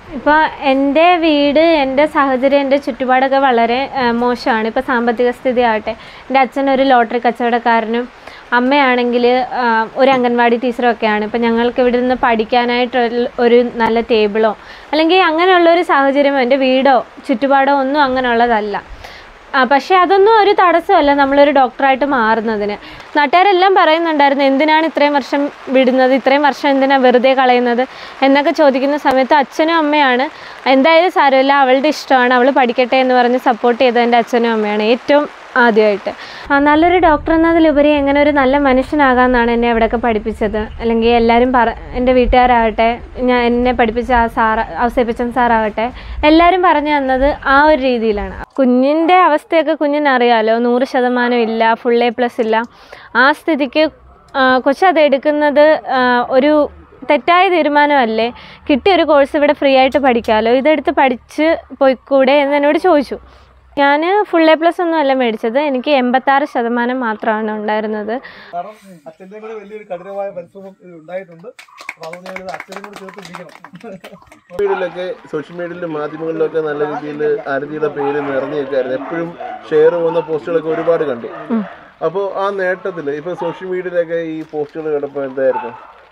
ഇപ്പോൾ എൻ്റെ വീട് എൻ്റെ സാഹചര്യം എൻ്റെ ചുറ്റുപാടൊക്കെ വളരെ ആ, മോശമാണ് ഇപ്പോൾ സാമ്പത്തിക സ്ഥിതി ആവട്ടെ എൻ്റെ അച്ഛൻ ഒരു ലോട്ടറി കച്ചവടക്കാരനും അമ്മയാണെങ്കിൽ ഒരു അംഗൻവാടി ടീച്ചറും ഒക്കെയാണ് ഇപ്പം ഞങ്ങൾക്ക് ഇവിടെ നിന്ന് പഠിക്കാനായിട്ട് ഒരു- ഒരു നല്ല ടേബിളോ അല്ലെങ്കിൽ അങ്ങനെയുള്ള ഒരു സാഹചര്യമോ എൻ്റെ വീടോ ചുറ്റുപാടോ ഒന്നും അങ്ങനെയുള്ളതല്ല ആ, പക്ഷേ അതൊന്നും ഒരു തടസ്സമല്ല നമ്മളൊരു ഡോക്ടറായിട്ട് മാറുന്നതിന് നാട്ടുകാരെല്ലാം പറയുന്നുണ്ടായിരുന്നു എന്തിനാണ് ഇത്രയും വർഷം വിടുന്നത് ഇത്രയും വർഷം എന്തിനാണ് വെറുതെ കളയുന്നത് എന്നൊക്കെ ചോദിക്കുന്ന സമയത്ത് അച്ഛനും അമ്മയാണ് എന്തായാലും സാരമില്ല അവളുടെ ഇഷ്ടമാണ് അവൾ പഠിക്കട്ടെ എന്ന് പറഞ്ഞ് സപ്പോർട്ട് ചെയ്തത് എൻ്റെ അച്ഛനും അമ്മയാണ് ഏറ്റവും ആദ്യമായിട്ട് ആ, നല്ലൊരു ഡോക്ടർ എന്നതിലുപരി എങ്ങനെ ഒരു നല്ല മനുഷ്യനാകാമെന്നാണ് എന്നെ അവിടെയൊക്കെ പഠിപ്പിച്ചത് അല്ലെങ്കിൽ എല്ലാവരും പറ എൻ്റെ വീട്ടുകാരാകട്ടെ ഞാൻ എന്നെ പഠിപ്പിച്ച ആ സാറ് ഔസേപ്പച്ചൻ സാറാകട്ടെ എല്ലാവരും പറഞ്ഞു തന്നത് ആ ഒരു രീതിയിലാണ് കുഞ്ഞിൻ്റെ അവസ്ഥയൊക്കെ കുഞ്ഞിനറിയാലോ നൂറ് ശതമാനം ഇല്ല ഫുൾ എ പ്ലസ് ഇല്ല ആ സ്ഥിതിക്ക് ആ, കൊച്ചത് എടുക്കുന്നത് ആ, ഒരു തെറ്റായ തീരുമാനമല്ലേ കിട്ടിയ ഒരു കോഴ്സ് ഇവിടെ ഫ്രീ ആയിട്ട് പഠിക്കാമല്ലോ ഇതെടുത്ത് പഠിച്ച് പോയിക്കൂടെ എന്ന് എന്നോട് ചോദിച്ചു ഞാൻ ഫുൾ എ പ്ലസ് ഒന്നും അല്ല മേടിച്ചത് എനിക്ക് എൺപത്താറ് ശതമാനം മാത്രമാണ് ഉണ്ടായിരുന്നത് കാരണം അച്ഛൻ്റെ കൂടെ വലിയൊരു കഠിനമായ പരിശ്രമം ഇതിൽ ഉണ്ടായിട്ടുണ്ട് അപ്പൊ അതുകൊണ്ട് ഞാനിത് അച്ഛനും കൂടെ ചേർത്ത് പിടിക്കണം മീഡിയയിലൊക്കെ സോഷ്യൽ മീഡിയയിലും മാധ്യമങ്ങളിലൊക്കെ നല്ല രീതിയിൽ ആരതിയുടെ പേര് നിറഞ്ഞു നിൽക്കായിരുന്നു എപ്പോഴും ഷെയർ പോകുന്ന പോസ്റ്റുകളൊക്കെ ഒരുപാട് കണ്ടു അപ്പോൾ ആ നേട്ടത്തിൽ ഇപ്പൊ സോഷ്യൽ മീഡിയയിലൊക്കെ ഈ പോസ്റ്റുകൾ കണ്ടപ്പോൾ എന്തായിരുന്നു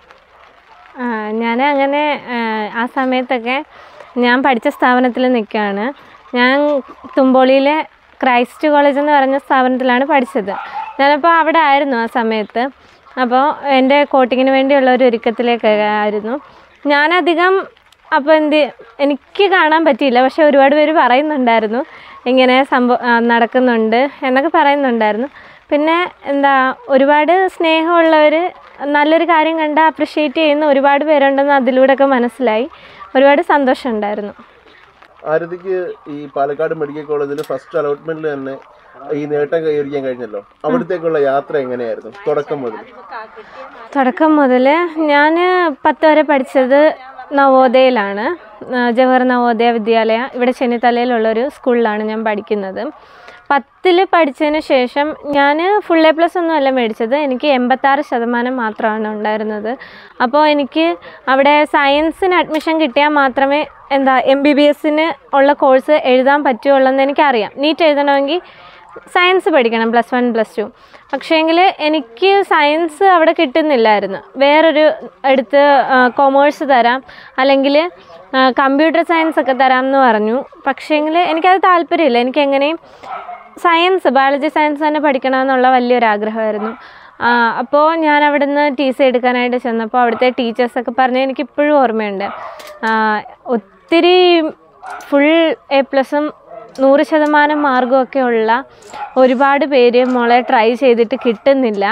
ഞാൻ അങ്ങനെ ആ, ആ സമയത്തൊക്കെ ഞാൻ പഠിച്ച സ്ഥാപനത്തിൽ നിൽക്കുകയാണ് ഞാൻ തുമ്പോളിയിലെ ക്രൈസ്റ്റ് കോളേജ് എന്ന് പറഞ്ഞ സ്ഥാപനത്തിലാണ് പഠിച്ചത് ഞാനപ്പോൾ അവിടെ ആയിരുന്നു ആ സമയത്ത് അപ്പോൾ എൻ്റെ കോട്ടിങ്ങിന് വേണ്ടിയുള്ള ഒരു ഒരുക്കത്തിലേക്ക് ആയിരുന്നു ഞാനധികം അപ്പോൾ എന്ത് എനിക്ക് കാണാൻ പറ്റിയില്ല പക്ഷെ ഒരുപാട് പേര് പറയുന്നുണ്ടായിരുന്നു ഇങ്ങനെ സംഭവം നടക്കുന്നുണ്ട് എന്നൊക്കെ പറയുന്നുണ്ടായിരുന്നു പിന്നെ എന്താ ഒരുപാട് സ്നേഹമുള്ളവർ നല്ലൊരു കാര്യം കണ്ട് അപ്രിഷ്യേറ്റ് ചെയ്യുന്ന ഒരുപാട് പേരുണ്ടെന്ന് അതിലൂടെയൊക്കെ മനസ്സിലായി ഒരുപാട് സന്തോഷമുണ്ടായിരുന്നു ആരതിക്ക് ഈ പാലക്കാട് മെഡിക്കൽ കോളേജിൽ ഫസ്റ്റ് അലോട്ട്മെന്റിൽ തന്നെ ഈ നേട്ടം കൈവരിക്കാൻ കഴിഞ്ഞല്ലോ അവിടത്തേക്കുള്ള യാത്ര എങ്ങനെയായിരുന്നു തുടക്കം മുതൽ തുടക്കം മുതൽ ഞാൻ പത്ത് വരെ പഠിച്ചത് നവോദയയിലാണ് ആ, ജവഹർ നവോദയ വിദ്യാലയ ഇവിടെ ചെന്നിത്തലയിലുള്ളൊരു സ്കൂളിലാണ് ഞാൻ പഠിക്കുന്നത് പത്തിൽ പഠിച്ചതിന് ശേഷം ഞാൻ ഫുൾ എ പ്ലസ് ഒന്നും അല്ല മേടിച്ചത് എനിക്ക് എൺപത്താറ് ശതമാനം മാത്രമാണ് ഉണ്ടായിരുന്നത് അപ്പോൾ എനിക്ക് അവിടെ സയൻസിന് അഡ്മിഷൻ കിട്ടിയാൽ മാത്രമേ എന്താ എം ബി ബി എസിന് ഉള്ള കോഴ്സ് എഴുതാൻ പറ്റുള്ളൂ എന്ന് എനിക്കറിയാം നീറ്റ് എഴുതണമെങ്കിൽ സയൻസ് പഠിക്കണം പ്ലസ് വൺ പ്ലസ് ടു പക്ഷേങ്കിൽ എനിക്ക് സയൻസ് അവിടെ കിട്ടുന്നില്ലായിരുന്നു വേറൊരു എടുത്ത് കൊമേഴ്സ് തരാം അല്ലെങ്കിൽ കമ്പ്യൂട്ടർ സയൻസ് ഒക്കെ തരാം എന്ന് പറഞ്ഞു പക്ഷേങ്കിൽ എനിക്കത് താല്പര്യമില്ല എനിക്ക് എങ്ങനെയും സയൻസ് ബയോളജി സയൻസ് തന്നെ പഠിക്കണമെന്നുള്ള വലിയൊരു ആഗ്രഹമായിരുന്നു അപ്പോൾ ഞാൻ അവിടെ നിന്ന് ടി സി എടുക്കാനായിട്ട് ചെന്നപ്പോൾ അവിടുത്തെ ടീച്ചേഴ്സൊക്കെ പറഞ്ഞ് എനിക്കിപ്പോഴും ഓർമ്മയുണ്ട് ആ, ഒത്തിരി ഫുൾ എ പ്ലസും നൂറ് ശതമാനം മാർഗമൊക്കെ ഉള്ള ഒരുപാട് പേര് മോളെ ട്രൈ ചെയ്തിട്ട് കിട്ടുന്നില്ല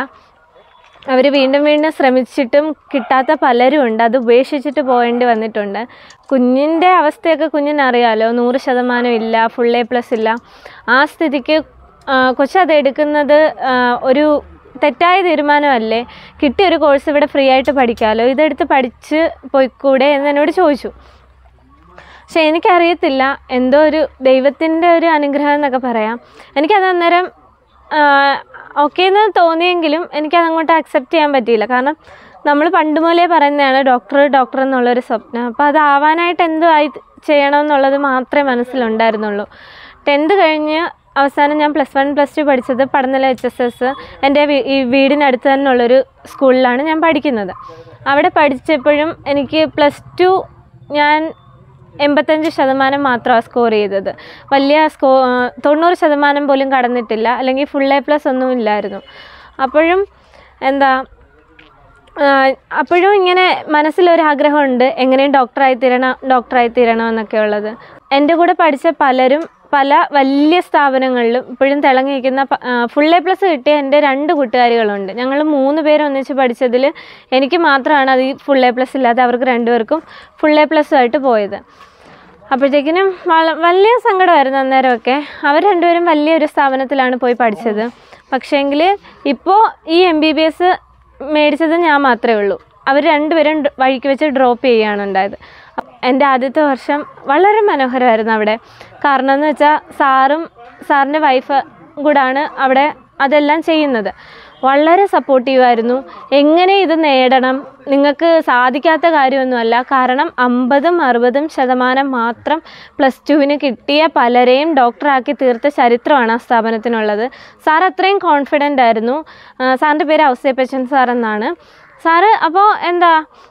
അവർ വീണ്ടും വീണ്ടും ശ്രമിച്ചിട്ടും കിട്ടാത്ത പലരും ഉണ്ട് അത് ഉപേക്ഷിച്ചിട്ട് പോകേണ്ടി വന്നിട്ടുണ്ട് കുഞ്ഞിൻ്റെ അവസ്ഥയൊക്കെ കുഞ്ഞിനറിയാലോ നൂറ് ശതമാനം ഇല്ല ഫുൾ എ പ്ലസ് ഇല്ല ആ സ്ഥിതിക്ക് ആ, കൊച്ചത് എടുക്കുന്നത് ആ, ഒരു തെറ്റായ തീരുമാനമല്ലേ കിട്ടിയ ഒരു കോഴ്സ് ഇവിടെ ഫ്രീ ആയിട്ട് പഠിക്കാമല്ലോ ഇതെടുത്ത് പഠിച്ച് പോയിക്കൂടെ എന്ന് എന്നോട് ചോദിച്ചു പക്ഷെ എനിക്കറിയത്തില്ല എന്തോ ഒരു ദൈവത്തിൻ്റെ ഒരു അനുഗ്രഹം എന്നൊക്കെ പറയാം എനിക്കത് അന്നേരം ഓക്കെ എന്ന് തോന്നിയെങ്കിലും എനിക്കത് അങ്ങോട്ട് അക്സെപ്റ്റ് ചെയ്യാൻ പറ്റിയില്ല കാരണം നമ്മൾ പണ്ട് മുതലേ പറയുന്നതാണ് ഡോക്ടർ ഡോക്ടർ എന്നുള്ളൊരു സ്വപ്നം അപ്പോൾ അത് ആവാനായിട്ട് എന്തോ ആയി ചെയ്യണമെന്നുള്ളത് മാത്രമേ മനസ്സിലുണ്ടായിരുന്നുള്ളൂ ടെൻത്ത് കഴിഞ്ഞ് അവസാനം ഞാൻ പ്ലസ് വൺ പ്ലസ് ടു പഠിച്ചത് പടനില എച്ച് എസ് എസ് എൻ്റെ വീ- ഈ വീടിനടുത്ത് തന്നെയുള്ളൊരു സ്കൂളിലാണ് ഞാൻ പഠിക്കുന്നത് അവിടെ പഠിച്ചപ്പോഴും എനിക്ക് പ്ലസ് ടു ഞാൻ എൺപത്തഞ്ച് ശതമാനം മാത്രമാണ് സ്കോർ ചെയ്തത് വലിയ സ്കോ തൊണ്ണൂറ് ശതമാനം പോലും കടന്നിട്ടില്ല അല്ലെങ്കിൽ ഫുൾ എ പ്ലസ് ഒന്നും ഇല്ലായിരുന്നു അപ്പോഴും എന്താ ആ, അപ്പോഴും ഇങ്ങനെ മനസ്സിലൊരാഗ്രഹമുണ്ട് എങ്ങനെയും ഡോക്ടറായി തീരണം ഡോക്ടറായി തീരണം എന്നൊക്കെ ഉള്ളത് എൻ്റെ കൂടെ പഠിച്ച പലരും പല വലിയ സ്ഥാപനങ്ങളിലും ഇപ്പോഴും തിളങ്ങി നിൽക്കുന്ന ഫുൾ എ പ്ലസ് കിട്ടിയ എൻ്റെ രണ്ട് കൂട്ടുകാരികളുണ്ട് ഞങ്ങൾ മൂന്ന് പേര് ഒന്നിച്ച് പഠിച്ചതിൽ എനിക്ക് മാത്രമാണ് അത് ഈ ഫുൾ എ പ്ലസ് ഇല്ലാതെ അവർക്ക് രണ്ടുപേർക്കും ഫുൾ എ പ്ലസ് ആയിട്ട് പോയത് അപ്പോഴത്തേക്കിനും വള വലിയ സങ്കടമായിരുന്നു അന്നേരമൊക്കെ അവർ രണ്ടുപേരും വലിയൊരു സ്ഥാപനത്തിലാണ് പോയി പഠിച്ചത് പക്ഷേങ്കിൽ ഇപ്പോൾ ഈ എം ബി ബി എസ് മേടിച്ചത് ഞാൻ മാത്രമേ ഉള്ളൂ അവർ രണ്ടുപേരും ഡ- വഴിക്ക് വെച്ച് ഡ്രോപ്പ് ചെയ്യുകയാണ് ഉണ്ടായത് എൻ്റെ ആദ്യത്തെ വർഷം വളരെ മനോഹരമായിരുന്നു അവിടെ കാരണം എന്ന് വെച്ചാൽ സാറും സാറിൻ്റെ വൈഫ് കൂടാണ് അവിടെ അതെല്ലാം ചെയ്യുന്നത് വളരെ സപ്പോർട്ടീവായിരുന്നു എങ്ങനെ ഇത് നേടണം നിങ്ങൾക്ക് സാധിക്കാത്ത കാര്യമൊന്നുമല്ല കാരണം അമ്പതും അറുപതും ശതമാനം മാത്രം പ്ലസ് ടുവിന് കിട്ടിയ പലരെയും ഡോക്ടറാക്കി തീർത്ത ചരിത്രമാണ് ആ സ്ഥാപനത്തിനുള്ളത് സാർ അത്രയും കോൺഫിഡൻ്റ് ആയിരുന്നു ആ, സാറിൻ്റെ പേര് ഔസേപ്പച്ചൻ സാർ എന്നാണ് സാറ് അപ്പോൾ എന്താ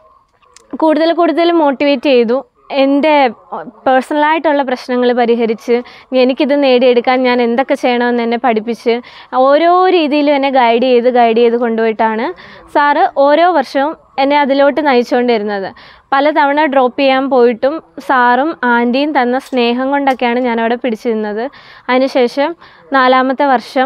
കൂടുതൽ കൂടുതൽ മോട്ടിവേറ്റ് ചെയ്തു എൻ്റെ പേഴ്സണലായിട്ടുള്ള പ്രശ്നങ്ങൾ പരിഹരിച്ച് എനിക്കിത് നേടിയെടുക്കാൻ ഞാൻ എന്തൊക്കെ ചെയ്യണമെന്ന് എന്നെ പഠിപ്പിച്ച് ഓരോ രീതിയിലും എന്നെ ഗൈഡ് ചെയ്ത് ഗൈഡ് ചെയ്ത് കൊണ്ടുപോയിട്ടാണ് സാറ് ഓരോ വർഷവും എന്നെ അതിലോട്ട് നയിച്ചുകൊണ്ടിരുന്നത് പലതവണ ഡ്രോപ്പ് ചെയ്യാൻ പോയിട്ടും സാറും ആൻറ്റിയും തന്ന സ്നേഹം കൊണ്ടൊക്കെയാണ് ഞാനവിടെ പിടിച്ചു നിന്നത് അതിനുശേഷം നാലാമത്തെ വർഷം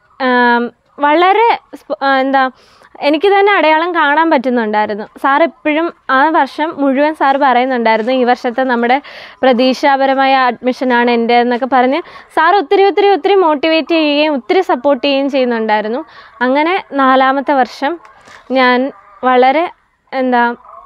ആം, വളരെ സ്പ- ആ, എന്താ എനിക്ക് തന്നെ അടയാളം കാണാൻ പറ്റുന്നുണ്ടായിരുന്നു സാർ എപ്പോഴും ആ വർഷം മുഴുവൻ സാർ പറയുന്നുണ്ടായിരുന്നു ഈ വർഷത്തെ നമ്മുടെ പ്രതീക്ഷാപരമായ അഡ്മിഷനാണ് എൻ്റെ എന്നൊക്കെ പറഞ്ഞ് സാർ ഒത്തിരി ഒത്തിരി ഒത്തിരി മോട്ടിവേറ്റ് ചെയ്യുകയും ഒത്തിരി സപ്പോർട്ട് ചെയ്യുകയും ചെയ്യുന്നുണ്ടായിരുന്നു അങ്ങനെ നാലാമത്തെ വർഷം ഞാൻ വളരെ എന്താ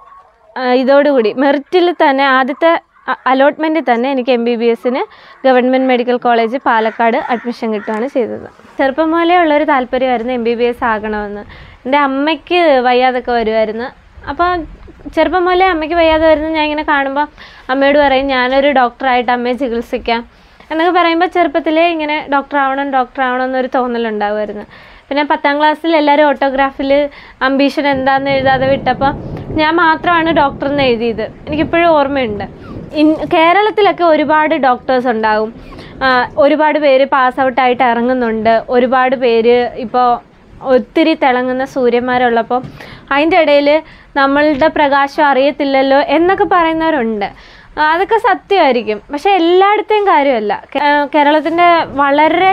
ആ, ഇതോടുകൂടി മെറിറ്റിൽ തന്നെ ആദ്യത്തെ അലോട്ട്മെൻറ്റിൽ തന്നെ എനിക്ക് എം ബി ബി എസിന് government medical college Palakkad admission കിട്ടുകയാണ് ചെയ്തത് ചെറുപ്പം മുതലേ ഉള്ളൊരു താല്പര്യമായിരുന്നു എം ബി ബി എസ് ആകണമെന്ന് എൻ്റെ അമ്മയ്ക്ക് വയ്യാതൊക്കെ വരുമായിരുന്നു അപ്പോൾ ചെറുപ്പം മുതലേ അമ്മയ്ക്ക് വയ്യാതെ വരുന്നത് ഞാൻ ഇങ്ങനെ കാണുമ്പോൾ അമ്മയോട് പറയും ഞാനൊരു ഡോക്ടറായിട്ട് അമ്മയെ ചികിത്സിക്കാം എന്നൊക്കെ പറയുമ്പോൾ ചെറുപ്പത്തിലേ ഇങ്ങനെ ഡോക്ടർ ആവണം ഡോക്ടർ ആവണം എന്നൊരു തോന്നലുണ്ടാവുമായിരുന്നു പിന്നെ പത്താം ക്ലാസ്സിൽ എല്ലാവരും ഓട്ടോഗ്രാഫിൽ അംബീഷൻ എന്താണെന്ന് എഴുതാതെ വിട്ടപ്പോൾ ഞാൻ മാത്രമാണ് ഡോക്ടർ എന്ന് എഴുതിയത് എനിക്കിപ്പോഴും ഓർമ്മയുണ്ട് ഇൻ കേരളത്തിലൊക്കെ ഒരുപാട് ഡോക്ടേഴ്സ് ഉണ്ടാകും ആ, ഒരുപാട് പേര് പാസ് ഔട്ടായിട്ട് ഇറങ്ങുന്നുണ്ട് ഒരുപാട് പേര് ഇപ്പോൾ ഒത്തിരി തിളങ്ങുന്ന സൂര്യന്മാരുള്ളപ്പോൾ അതിൻ്റെ ഇടയിൽ നമ്മളുടെ പ്രകാശം അറിയത്തില്ലല്ലോ എന്നൊക്കെ പറയുന്നവരുണ്ട് ആ, അതൊക്കെ സത്യമായിരിക്കും പക്ഷെ എല്ലായിടത്തെയും കാര്യമല്ല കേരളത്തിൻ്റെ വളരെ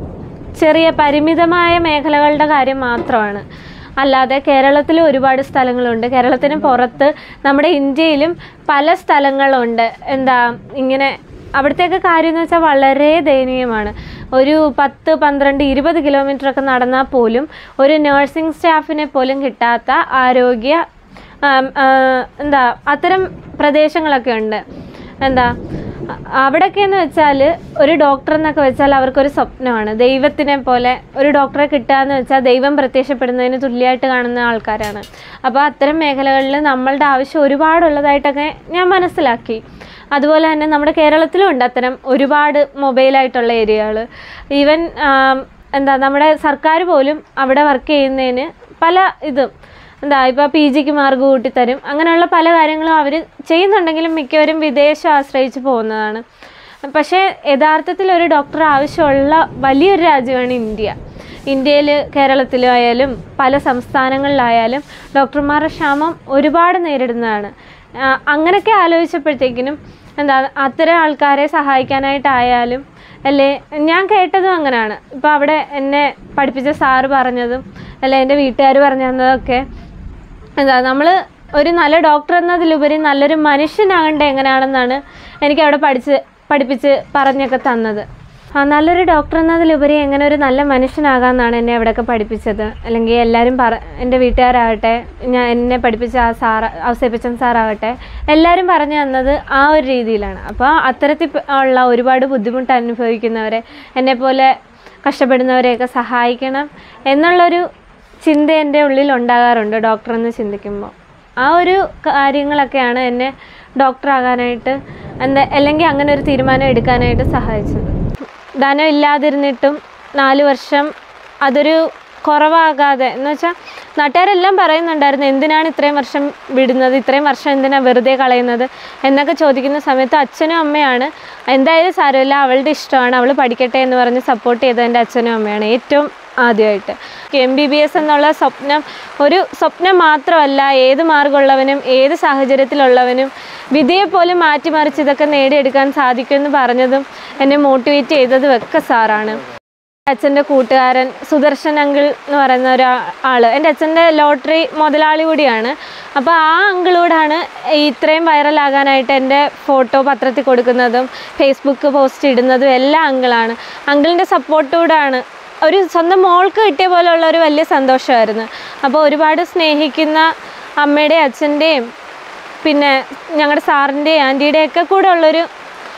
ചെറിയ പരിമിതമായ മേഖലകളുടെ കാര്യം മാത്രമാണ് അല്ലാതെ കേരളത്തിൽ ഒരുപാട് സ്ഥലങ്ങളുണ്ട് കേരളത്തിന് പുറത്ത് നമ്മുടെ ഇന്ത്യയിലും പല സ്ഥലങ്ങളുണ്ട് എന്താ ഇങ്ങനെ അവിടുത്തെയൊക്കെ കാര്യം എന്ന് വെച്ചാൽ വളരെ ദയനീയമാണ് ഒരു പത്ത് പന്ത്രണ്ട് ഇരുപത് കിലോമീറ്റർ ഒക്കെ നടന്നാൽ പോലും ഒരു നഴ്സിംഗ് സ്റ്റാഫിനെ പോലും കിട്ടാത്ത ആരോഗ്യ ആം, ആ, എന്താ അത്തരം പ്രദേശങ്ങളൊക്കെ ഉണ്ട് എന്താ അ- അവിടെയൊക്കെയെന്ന് വെച്ചാൽ ഒരു ഡോക്ടർ എന്നൊക്കെ വെച്ചാൽ അവർക്കൊരു സ്വപ്നമാണ് ദൈവത്തിനെ പോലെ ഒരു ഡോക്ടറെ കിട്ടുക എന്ന് വെച്ചാൽ ദൈവം പ്രത്യക്ഷപ്പെടുന്നതിന് തുല്യമായിട്ട് കാണുന്ന ആൾക്കാരാണ് അപ്പോൾ അത്തരം മേഖലകളിൽ നമ്മളുടെ ആവശ്യം ഒരുപാടുള്ളതായിട്ടൊക്കെ ഞാൻ മനസ്സിലാക്കി അതുപോലെ തന്നെ നമ്മുടെ കേരളത്തിലും ഉണ്ട് അത്തരം ഒരുപാട് മൊബൈലായിട്ടുള്ള ഏരിയകൾ ഈവൻ എന്താ നമ്മുടെ സർക്കാർ പോലും അവിടെ വർക്ക് ചെയ്യുന്നതിന് പല ഇതും എന്താ ഇപ്പോൾ പി ജിക്ക് മാർക്ക് കൂട്ടിത്തരും അങ്ങനെയുള്ള പല കാര്യങ്ങളും അവർ ചെയ്യുന്നുണ്ടെങ്കിലും മിക്കവരും വിദേശം ആശ്രയിച്ച് പോകുന്നതാണ് പക്ഷേ യഥാർത്ഥത്തിൽ ഒരു ഡോക്ടർ ആവശ്യമുള്ള വലിയൊരു രാജ്യമാണ് ഇന്ത്യ ഇന്ത്യയിൽ കേരളത്തിലായാലും പല സംസ്ഥാനങ്ങളിലായാലും ഡോക്ടർമാരുടെ ക്ഷാമം ഒരുപാട് നേരിടുന്നതാണ് ആ, അങ്ങനെയൊക്കെ ആലോചിച്ചപ്പോഴത്തേക്കിനും എന്താ അത്തരം ആൾക്കാരെ സഹായിക്കാനായിട്ടായാലും അല്ലേ ഞാൻ കേട്ടതും അങ്ങനെയാണ് ഇപ്പോൾ അവിടെ എന്നെ പഠിപ്പിച്ച സാറ് പറഞ്ഞതും അല്ലെ എൻ്റെ വീട്ടുകാർ പറഞ്ഞു തന്നതൊക്കെ എന്താ നമ്മൾ ഒരു നല്ല ഡോക്ടർ എന്നതിലുപരി നല്ലൊരു മനുഷ്യനാകേണ്ടത് എങ്ങനെയാണെന്നാണ് എനിക്ക് അവിടെ പഠിച്ച് പഠിപ്പിച്ച് പറഞ്ഞൊക്കെ തന്നത് ആ നല്ലൊരു ഡോക്ടർ എന്നതിലുപരി എങ്ങനെ ഒരു നല്ല മനുഷ്യനാകാമെന്നാണ് എന്നെ അവിടെയൊക്കെ പഠിപ്പിച്ചത് അല്ലെങ്കിൽ എല്ലാവരും പറ എൻ്റെ വീട്ടുകാരാകട്ടെ ഞാൻ എന്നെ പഠിപ്പിച്ച ആ സാറ് ഔസേപ്പച്ചൻ സാറാകട്ടെ എല്ലാവരും പറഞ്ഞു തന്നത് ആ ഒരു രീതിയിലാണ് അപ്പോൾ അത്തരത്തിൽ പ- ഉള്ള ഒരുപാട് ബുദ്ധിമുട്ട് അനുഭവിക്കുന്നവരെ എന്നെപ്പോലെ കഷ്ടപ്പെടുന്നവരെയൊക്കെ സഹായിക്കണം എന്നുള്ളൊരു ചിന്ത എൻ്റെ ഉള്ളിൽ ഉണ്ടാകാറുണ്ട് ഡോക്ടർ എന്ന് ചിന്തിക്കുമ്പോൾ ആ ഒരു കാര്യങ്ങളൊക്കെയാണ് എന്നെ ഡോക്ടറാകാനായിട്ട് എന്താ അല്ലെങ്കിൽ അങ്ങനെ ഒരു തീരുമാനം എടുക്കാനായിട്ട് സഹായിച്ചത് ധനം ഇല്ലാതിരുന്നിട്ടും നാല് വർഷം അതൊരു കുറവാകാതെ എന്ന് വെച്ചാൽ നാട്ടുകാരെല്ലാം പറയുന്നുണ്ടായിരുന്നു എന്തിനാണ് ഇത്രയും വർഷം വിടുന്നത് ഇത്രയും വർഷം എന്തിനാണ് വെറുതെ കളയുന്നത് എന്നൊക്കെ ചോദിക്കുന്ന സമയത്ത് അച്ഛനും അമ്മയാണ് എന്തായാലും സാരമില്ല അവളുടെ ഇഷ്ടമാണ് അവൾ പഠിക്കട്ടെ എന്ന് പറഞ്ഞ് സപ്പോർട്ട് ചെയ്തത് എൻ്റെ അച്ഛനും അമ്മയാണ് ഏറ്റവും ആദ്യമായിട്ട് എം ബി ബി എസ് എന്നുള്ള സ്വപ്നം ഒരു സ്വപ്നം മാത്രമല്ല ഏത് മാർഗമുള്ളവനും ഏത് സാഹചര്യത്തിലുള്ളവനും വിധിയെ പോലും മാറ്റിമറിച്ച് ഇതൊക്കെ നേടിയെടുക്കാൻ സാധിക്കുമെന്ന് പറഞ്ഞതും എന്നെ മോട്ടിവേറ്റ് ചെയ്തതും ഒക്കെ സാറാണ് അച്ഛൻ്റെ കൂട്ടുകാരൻ സുദർശൻ അങ്കിൾ എന്ന് പറയുന്ന ഒരു ആൾ എൻ്റെ അച്ഛൻ്റെ ലോട്ടറി മുതലാളി കൂടിയാണ് അപ്പോൾ ആ അങ്കിളോടാണ് ഇത്രയും വൈറലാകാനായിട്ട് എൻ്റെ ഫോട്ടോ പത്രത്തിൽ കൊടുക്കുന്നതും ഫേസ്ബുക്ക് പോസ്റ്റ് ഇടുന്നതും എല്ലാം അങ്കിളാണ് അങ്കിളിൻ്റെ സപ്പോർട്ടോടാണ് ഒരു സ്വന്തം മോൾക്ക് കിട്ടിയ പോലെയുള്ള ഒരു വലിയ സന്തോഷമായിരുന്നു അപ്പോൾ ഒരുപാട് സ്നേഹിക്കുന്ന അമ്മയുടെയും അച്ഛൻ്റെയും പിന്നെ ഞങ്ങളുടെ സാറിൻ്റെയും ആൻറ്റിയുടെയും ഒക്കെ കൂടെ ഉള്ളൊരു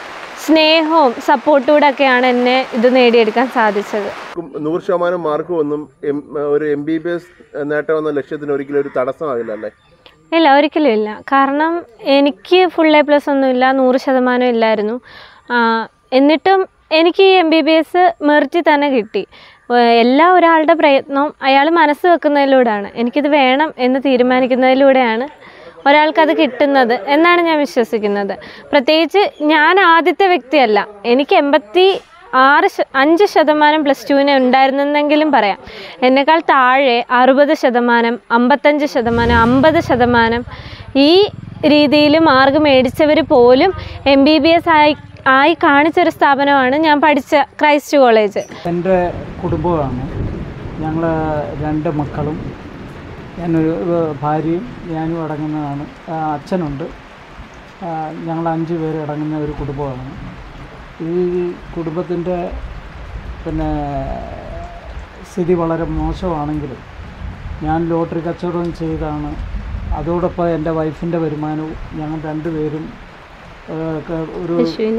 സ്നേഹവും സപ്പോർട്ടൂടെ ഒക്കെയാണ് എന്നെ ഇത് നേടിയെടുക്കാൻ സാധിച്ചത് നൂറ് ശതമാനം മാർക്ക് ഒന്നും എം- ഒരു എം ബി ബി എസ് നേട്ടം എന്ന ലക്ഷ്യത്തിന് ഒരിക്കലും ഒരു തടസ്സമാകില്ല അല്ലേ ഇല്ല ഒരിക്കലും ഇല്ല കാരണം എനിക്ക് ഫുൾ എ പ്ലസ് ഒന്നുമില്ല നൂറ് ശതമാനം ഇല്ലായിരുന്നു ആ, എന്നിട്ടും എനിക്ക് ഈ എം ബി ബി എസ് മെറിറ്റിൽ തന്നെ കിട്ടി ഏഹ് എല്ലാ ഒരാളുടെ പ്രയത്നവും അയാൾ മനസ്സ് വെക്കുന്നതിലൂടെയാണ് എനിക്കിത് വേണം എന്ന് തീരുമാനിക്കുന്നതിലൂടെയാണ് ഒരാൾക്കത് കിട്ടുന്നത് എന്നാണ് ഞാൻ വിശ്വസിക്കുന്നത് പ്രത്യേകിച്ച് ഞാൻ ആദ്യത്തെ വ്യക്തിയല്ല എനിക്ക് എൺപത്തി ആറ് ശ അഞ്ച് ശതമാനം പ്ലസ് ടുവിന് ഉണ്ടായിരുന്നെങ്കിലും പറയാം എന്നെക്കാൾ താഴെ അറുപത് ശതമാനം അമ്പത്തഞ്ച് ശതമാനം അമ്പത് ശതമാനം ഈ രീതിയിൽ മാർക്ക് മേടിച്ചവർ പോലും എം ബി ബി എസ് ആയി ആയി കാണിച്ചൊരു സ്ഥാപനമാണ് ഞാൻ പഠിച്ച ക്രൈസ്റ്റ് കോളേജ് എൻ്റെ കുടുംബമാണ് ഞങ്ങൾ രണ്ട് മക്കളും ഞാനൊരു ഏഹ്, ഭാര്യയും ഞാനും അടങ്ങുന്നതാണ് ആ, അച്ഛനുണ്ട് ആ, ഞങ്ങൾ അഞ്ച് പേര് അടങ്ങുന്ന ഒരു കുടുംബമാണ് ഈ കുടുംബത്തിൻ്റെ പിന്നെ സ്ഥിതി വളരെ മോശമാണെങ്കിലും ഞാൻ ലോട്ടറി കച്ചവടം ചെയ്താണ് അതോടൊപ്പം എൻ്റെ വൈഫിൻ്റെ വരുമാനവും ഞങ്ങൾ രണ്ടുപേരും ഏഹ്, ക- ഒരു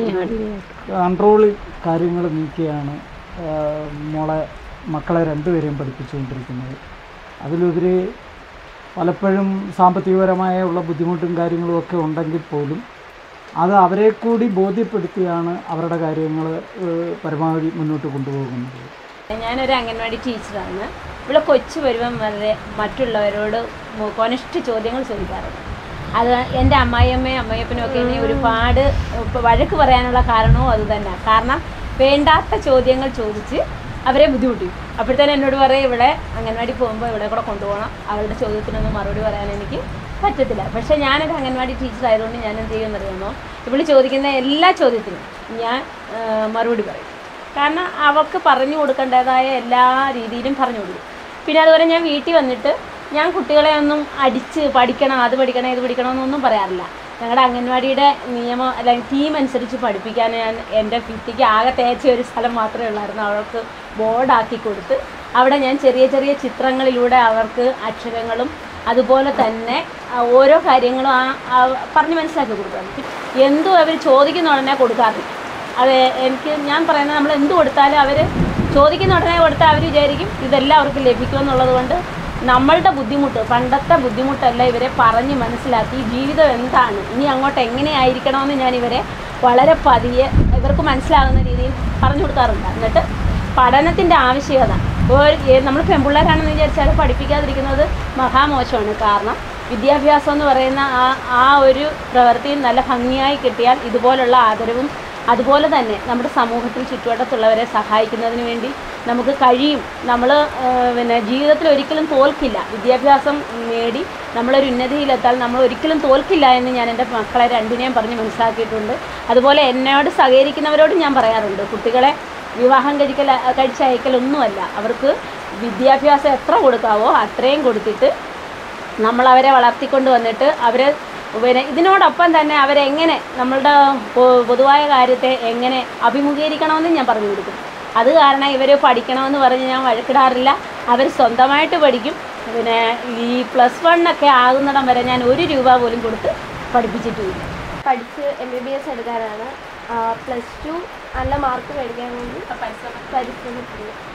കൺട്രോളിൽ കാര്യങ്ങൾ നീക്കിയാണ് ആ, മോളെ മക്കളെ രണ്ടുപേരെയും പഠിപ്പിച്ചുകൊണ്ടിരിക്കുന്നത് അതിലുപരി പലപ്പോഴും സാമ്പത്തികപരമായ ഉള്ള ബുദ്ധിമുട്ടും കാര്യങ്ങളും ഒക്കെ ഉണ്ടെങ്കിൽ പോലും അത് അവരെ കൂടി ബോധ്യപ്പെടുത്തിയാണ് അവരുടെ കാര്യങ്ങൾ പരമാവധി മുന്നോട്ട് കൊണ്ടുപോകുന്നത് ഞാനൊരു അംഗൻവാടി ടീച്ചറാണ് ഇവിടെ കൊച്ചു വരുമ്പം വരെ മറ്റുള്ളവരോട് മു- കൊനിഷ്ഠ ചോദ്യങ്ങൾ ചോദിക്കാറുണ്ട് അത് എൻ്റെ അമ്മായിയമ്മയും അമ്മായിയപ്പനും ഒക്കെ എന്നെ ഒരുപാട് ഇപ്പൊ വഴക്ക് പറയാനുള്ള കാരണവും അത് തന്നെ കാരണം വേണ്ടാത്ത ചോദ്യങ്ങൾ ചോദിച്ച് അവരെ ബുദ്ധിമുട്ടിക്കും അപ്പോഴത്തേനും എന്നോട് പറയും ഇവിടെ അംഗൻവാടി പോകുമ്പോൾ ഇവിടെ കൂടെ കൊണ്ടുപോകണം അവരുടെ ചോദ്യത്തിനൊന്നും മറുപടി പറയാൻ എനിക്ക് പറ്റത്തില്ല പക്ഷേ ഞാനൊരു അംഗൻവാടി ടീച്ചർ ആയതുകൊണ്ട് ഞാൻ എന്ത് ചെയ്യുമെന്നറിയാമോ ഇവള് ചോദിക്കുന്ന എല്ലാ ചോദ്യത്തിനും ഞാൻ ആ, മറുപടി പറയും കാരണം അവൾക്ക് പറഞ്ഞു കൊടുക്കേണ്ടതായ എല്ലാ രീതിയിലും പറഞ്ഞു കൊടുക്കും പിന്നെ അതുപോലെ ഞാൻ വീട്ടിൽ വന്നിട്ട് ഞാൻ കുട്ടികളെ ഒന്നും അടിച്ച് പഠിക്കണം അത് പഠിക്കണം ഇത് പഠിക്കണം എന്നൊന്നും പറയാറില്ല ഞങ്ങളുടെ അംഗൻവാടിയുടെ നിയമം അല്ലെങ്കിൽ ടീം അനുസരിച്ച് പഠിപ്പിക്കാൻ ഞാൻ എൻ്റെ ഭിത്തിക്ക് ആകെ തേച്ച ഒരു സ്ഥലം മാത്രമേ ഉള്ളായിരുന്നു അവൾക്ക് ബോർഡാക്കി കൊടുത്ത് അവിടെ ഞാൻ ചെറിയ ചെറിയ ചിത്രങ്ങളിലൂടെ അവർക്ക് അക്ഷരങ്ങളും അതുപോലെ തന്നെ ആ, ഓരോ കാര്യങ്ങളും ആ ആ പറഞ്ഞ് മനസ്സിലാക്കി കൊടുക്കണം എന്തും അവർ ചോദിക്കുന്ന ഉടനെ കൊടുക്കാറില്ല അത് എനിക്ക് ഞാൻ പറയുന്നത് നമ്മൾ എന്ത് കൊടുത്താലും അവർ ചോദിക്കുന്ന ഉടനെ കൊടുത്താൽ അവർ വിചാരിക്കും ഇതെല്ലാം അവർക്ക് ലഭിക്കുമെന്നുള്ളത് കൊണ്ട് നമ്മളുടെ ബുദ്ധിമുട്ട് പണ്ടത്തെ ബുദ്ധിമുട്ടല്ല ഇവരെ പറഞ്ഞ് മനസ്സിലാക്കി ജീവിതം എന്താണ് ഇനി അങ്ങോട്ട് എങ്ങനെയായിരിക്കണമെന്ന് ഞാൻ ഇവരെ വളരെ പതിയെ ഇവർക്ക് മനസ്സിലാകുന്ന രീതിയിൽ പറഞ്ഞു കൊടുക്കാറുണ്ട് എന്നിട്ട് പഠനത്തിൻ്റെ ആവശ്യകത ഒരു നമ്മൾ പെൺപിള്ളേരാണെന്ന് വിചാരിച്ചാൽ പഠിപ്പിക്കാതിരിക്കുന്നത് മഹാമോശമാണ് കാരണം വിദ്യാഭ്യാസം എന്ന് പറയുന്ന ആ ആ ഒരു പ്രവൃത്തി നല്ല ഭംഗിയായി കിട്ടിയാൽ ഇതുപോലുള്ള ആദരവും അതുപോലെ തന്നെ നമ്മുടെ സമൂഹത്തിൽ ചുറ്റുവട്ടത്തുള്ളവരെ സഹായിക്കുന്നതിന് വേണ്ടി നമുക്ക് കഴിയും നമ്മൾ പിന്നെ ജീവിതത്തിൽ ഒരിക്കലും തോൽക്കില്ല വിദ്യാഭ്യാസം നേടി നമ്മളൊരു ഉന്നതിയിലെത്താൻ നമ്മൾ ഒരിക്കലും തോൽക്കില്ല എന്ന് ഞാൻ എൻ്റെ മക്കളെ രണ്ടിനെയും പറഞ്ഞ് മനസ്സിലാക്കിയിട്ടുണ്ട് അതുപോലെ എന്നോട് സഹകരിക്കുന്നവരോട് ഞാൻ പറയാറുണ്ട് കുട്ടികളെ വിവാഹം കഴിക്കൽ കഴിച്ചയക്കലൊന്നുമല്ല അവർക്ക് വിദ്യാഭ്യാസം എത്ര കൊടുക്കാവോ അത്രയും കൊടുത്തിട്ട് നമ്മൾ അവരെ വളർത്തിക്കൊണ്ട് വന്നിട്ട് അവരെ പിന്നെ ഇതിനോടൊപ്പം തന്നെ അവരെങ്ങനെ നമ്മളുടെ പൊ- പൊതുവായ കാര്യത്തെ എങ്ങനെ അഭിമുഖീകരിക്കണമെന്ന് ഞാൻ പറഞ്ഞു കൊടുക്കും അത് കാരണം ഇവർ പഠിക്കണമെന്ന് പറഞ്ഞ് ഞാൻ വഴക്കിടാറില്ല അവർ സ്വന്തമായിട്ട് പഠിക്കും പിന്നെ ഈ പ്ലസ് വണ്ണൊക്കെ ആകുന്നിടം വരെ ഞാൻ ഒരു രൂപ പോലും കൊടുത്ത് പഠിപ്പിച്ചിട്ടുമില്ല പഠിച്ച് എം ബി ബി എസ് എടുക്കാനാണ് പ്ലസ് ടു നല്ല മാർക്ക് മേടിക്കാൻ വേണ്ടി പരിശ്രമിക്കുന്നു